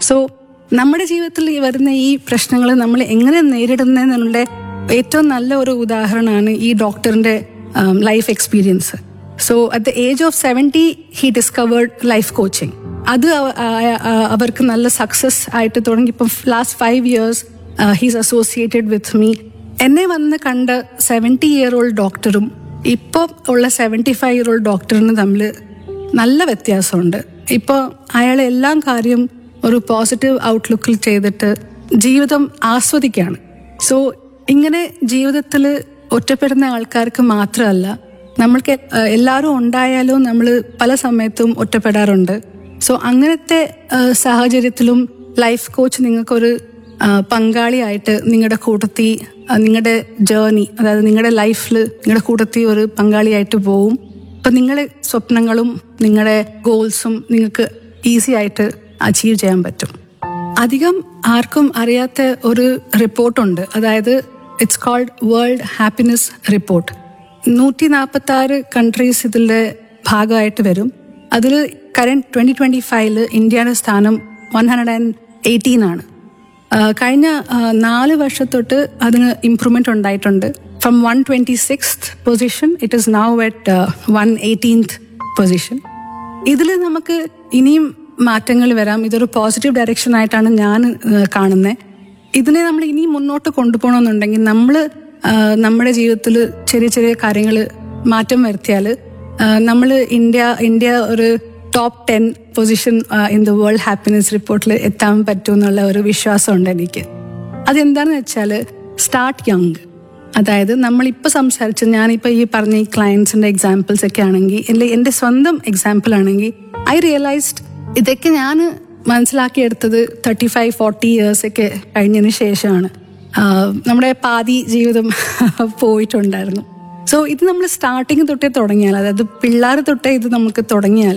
so നമ്മുടെ ജീവിതത്തിൽ ഈ വരുന്ന ഈ പ്രശ്നങ്ങൾ നമ്മൾ എങ്ങനെ നേരിടുന്നതിനുള്ള ഏറ്റവും നല്ല ഒരു ഉദാഹരണമാണ് ഈ ഡോക്ടറിന്റെ life experience so at the age of seventy he discovered life coaching അത് അവ- ആ- ആ- അവർക്ക് നല്ല സക്സസ് ആയിട്ട് തുടങ്ങി ഇപ്പം last five years he's associated with me എന്നെ വന്ന് കണ്ട സെവൻറ്റി ഇയർ ഓൾഡ് ഡോക്ടറും ഇപ്പോൾ ഉള്ള സെവൻറ്റി ഫൈവ് ഇയർ ഓൾഡ് ഡോക്ടറിന് തമ്മിൽ നല്ല വ്യത്യാസമുണ്ട് ഇപ്പോൾ അയാൾ എല്ലാം കാര്യം ഒരു പോസിറ്റീവ് ഔട്ട്ലുക്കിൽ ചെയ്തിട്ട് ജീവിതം ആസ്വദിക്കുകയാണ് സോ ഇങ്ങനെ ജീവിതത്തിൽ ഒറ്റപ്പെടുന്ന ആൾക്കാർക്ക് മാത്രമല്ല നമ്മൾക്ക് എ- എല്ലാവരും ഉണ്ടായാലും നമ്മൾ പല സമയത്തും ഒറ്റപ്പെടാറുണ്ട് സോ അങ്ങനത്തെ ആ, സാഹചര്യത്തിലും ലൈഫ് കോച്ച് നിങ്ങൾക്കൊരു ആ, പങ്കാളിയായിട്ട് നിങ്ങളുടെ കൂട്ടത്തിൽ നിങ്ങളുടെ ജേർണി അതായത് നിങ്ങളുടെ ലൈഫിൽ നിങ്ങളുടെ കൂട്ടത്തിൽ ഒരു പങ്കാളിയായിട്ട് പോവും അപ്പൊ നിങ്ങളുടെ സ്വപ്നങ്ങളും നിങ്ങളുടെ ഗോൾസും നിങ്ങൾക്ക് ഈസി ആയിട്ട് അച്ചീവ് ചെയ്യാൻ പറ്റും അധികം ആർക്കും അറിയാത്ത ഒരു റിപ്പോർട്ടുണ്ട് അതായത് it's called world happiness report നൂറ്റി നാൽപ്പത്തി ആറ് കൺട്രീസ് ഇതിൻ്റെ ഭാഗമായിട്ട് വരും അതിൽ കറണ്ട് ട്വന്റി ട്വന്റി ഫൈവില് ഇന്ത്യയുടെ സ്ഥാനം വൺ ഹൺഡ്രഡ് ആൻഡ് എയ്റ്റീൻ ആണ് ആ, കഴിഞ്ഞ ആ, നാല് വർഷത്തൊട്ട് അതിന് ഇംപ്രൂവ്മെന്റ് ഉണ്ടായിട്ടുണ്ട് from one twenty six position it is now at one eighteenth position ഇതിൽ നമുക്ക് ഇനിയും മാറ്റങ്ങൾ വരാം ഇതൊരു പോസിറ്റീവ് ഡയറക്ഷൻ ആയിട്ടാണ് ഞാൻ കാണുന്നത് ഇതിനെ നമ്മൾ ഇനി മുന്നോട്ട് കൊണ്ടുപോകണമെന്നുണ്ടെങ്കിൽ നമ്മൾ നമ്മുടെ ജീവിതത്തിൽ ചെറിയ ചെറിയ കാര്യങ്ങൾ മാറ്റം വരുത്തിയാൽ നമ്മൾ ഇന്ത്യ ഇന്ത്യ ഒരു top ten position in the world happiness റിപ്പോർട്ടിൽ എത്താൻ പറ്റും എന്നുള്ള ഒരു വിശ്വാസമുണ്ട് എനിക്ക് അതെന്താണെന്ന് വെച്ചാൽ സ്റ്റാർട്ട് യങ് അതായത് നമ്മളിപ്പോൾ സംസാരിച്ച ഞാനിപ്പോൾ ഈ പറഞ്ഞ ഈ ക്ലയൻസിന്റെ എക്സാമ്പിൾസ് ഒക്കെ ആണെങ്കിൽ എൻ്റെ എൻ്റെ സ്വന്തം എക്സാമ്പിൾ ആണെങ്കിൽ ഐ റിയലൈസ്ഡ് ഇതൊക്കെ ഞാൻ മനസ്സിലാക്കിയെടുത്തത് തേർട്ടി ഫൈവ് ഫോർട്ടി ഇയേഴ്സ് ഒക്കെ കഴിഞ്ഞതിന് ശേഷമാണ് ആഹ് നമ്മുടെ പാതി ജീവിതം പോയിട്ടുണ്ടായിരുന്നു സോ ഇത് നമ്മൾ സ്റ്റാർട്ടിങ് തൊട്ടേ തുടങ്ങിയാൽ അതായത് പിള്ളേർ തൊട്ടേ ഇത് നമുക്ക് തുടങ്ങിയാൽ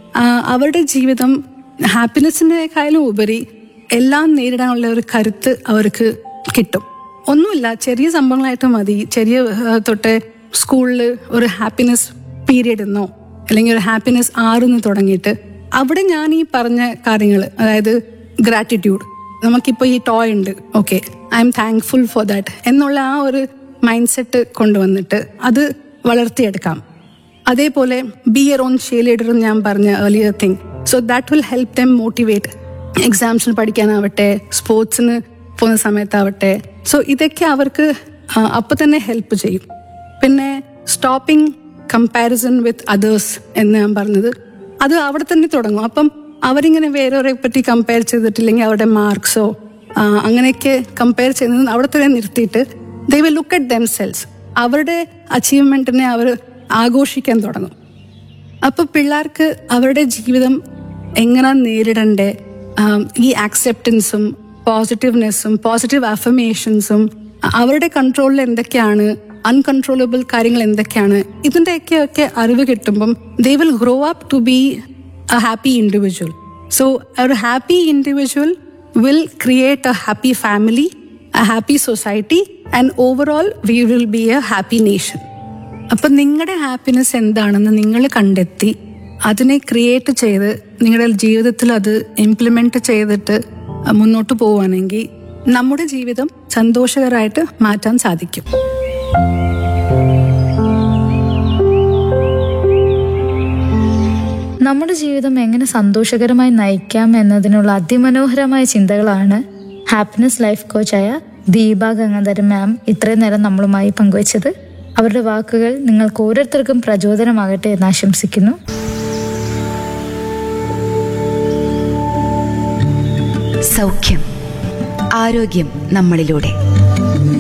അവരുടെ ജീവിതം ഹാപ്പിനെസ്സിനേക്കാളും ഉപരി എല്ലാം നേരിടാനുള്ള ഒരു കരുത്ത് അവർക്ക് കിട്ടും ഒന്നുമില്ല ചെറിയ സംഭവങ്ങളായിട്ട് മതി ചെറിയ ആ, തൊട്ട് സ്കൂളിൽ ഒരു ഹാപ്പിനെസ് പീരീഡ് എന്നോ അല്ലെങ്കിൽ ഒരു ഹാപ്പിനെസ് ആറിന്ന് തുടങ്ങിയിട്ട് അവിടെ ഞാൻ ഈ പറഞ്ഞ കാര്യങ്ങൾ അതായത് ഗ്രാറ്റിറ്റ്യൂഡ് നമുക്കിപ്പോൾ ഈ ടോയ് ഉണ്ട് okay I'm thankful for that എന്നുള്ള ആ ഒരു മൈൻഡ് സെറ്റ് കൊണ്ടുവന്നിട്ട് അത് വളർത്തിയെടുക്കാം അതേപോലെ be your own cheerleader ഞാൻ പറഞ്ഞ earlier thing so that will help them motivate എക്സാംസിന് പഠിക്കാനാവട്ടെ സ്പോർട്സിന് പോകുന്ന സമയത്താവട്ടെ സോ ഇതൊക്കെ അവർക്ക് ആ, അപ്പൊ തന്നെ ഹെൽപ്പ് ചെയ്യും പിന്നെ സ്റ്റോപ്പിംഗ് കമ്പാരിസൺ വിത്ത് അതേഴ്സ് എന്ന് ഞാൻ പറഞ്ഞത് അത് അവിടെ തന്നെ തുടങ്ങും അപ്പം അവരിങ്ങനെ വേറൊരെ പറ്റി കമ്പയർ ചെയ്തിട്ടില്ലെങ്കിൽ അവരുടെ മാർക്സോ അങ്ങനെയൊക്കെ കമ്പയർ ചെയ്യുന്നത് അവിടെ തന്നെ നിർത്തിയിട്ട് they will look at themselves അവരുടെ അച്ചീവ്മെന്റിനെ അവർ ആഘോഷിക്കാൻ തുടങ്ങും അപ്പൊ പിള്ളേർക്ക് അവരുടെ ജീവിതം എങ്ങനെ നേരിടണ്ടേ ആം, ഈ ആക്സെപ്റ്റൻസും പോസിറ്റീവ്നെസ്സും പോസിറ്റീവ് അഫർമേഷൻസും അവരുടെ കൺട്രോളിൽ എന്തൊക്കെയാണ് അൺകൺട്രോളബിൾ കാര്യങ്ങൾ എന്തൊക്കെയാണ് ഇതിൻ്റെയൊക്കെ ഒക്കെ അറിവ് കിട്ടുമ്പം they will grow up to be a happy individual so ഒരു happy individual will create a happy family a happy society and overall we will be a happy nation അപ്പൊ നിങ്ങളുടെ ഹാപ്പിനെസ് എന്താണെന്ന് നിങ്ങൾ കണ്ടെത്തി അതിനെ ക്രിയേറ്റ് ചെയ്ത് നിങ്ങളുടെ ജീവിതത്തിൽ അത് ഇംപ്ലിമെന്റ് ചെയ്തിട്ട് മുന്നോട്ട് പോവുകയാണെങ്കിൽ നമ്മുടെ ജീവിതം സന്തോഷകരമായിട്ട് മാറ്റാൻ സാധിക്കും നമ്മുടെ ജീവിതം എങ്ങനെ സന്തോഷകരമായി നയിക്കാം എന്നതിനുള്ള അതിമനോഹരമായ ചിന്തകളാണ് ഹാപ്പിനെസ് ലൈഫ് കോച്ചായ ദീപ ഗംഗാധരൻ മാം ഇത്രയും നേരം നമ്മളുമായി പങ്കുവച്ചത് അവരുടെ വാക്കുകൾ നിങ്ങൾക്ക് ഓരോരുത്തർക്കും പ്രചോദനമാകട്ടെ എന്ന് ആശംസിക്കുന്നു സൗഖ്യം ആരോഗ്യം നമ്മളിലൂടെ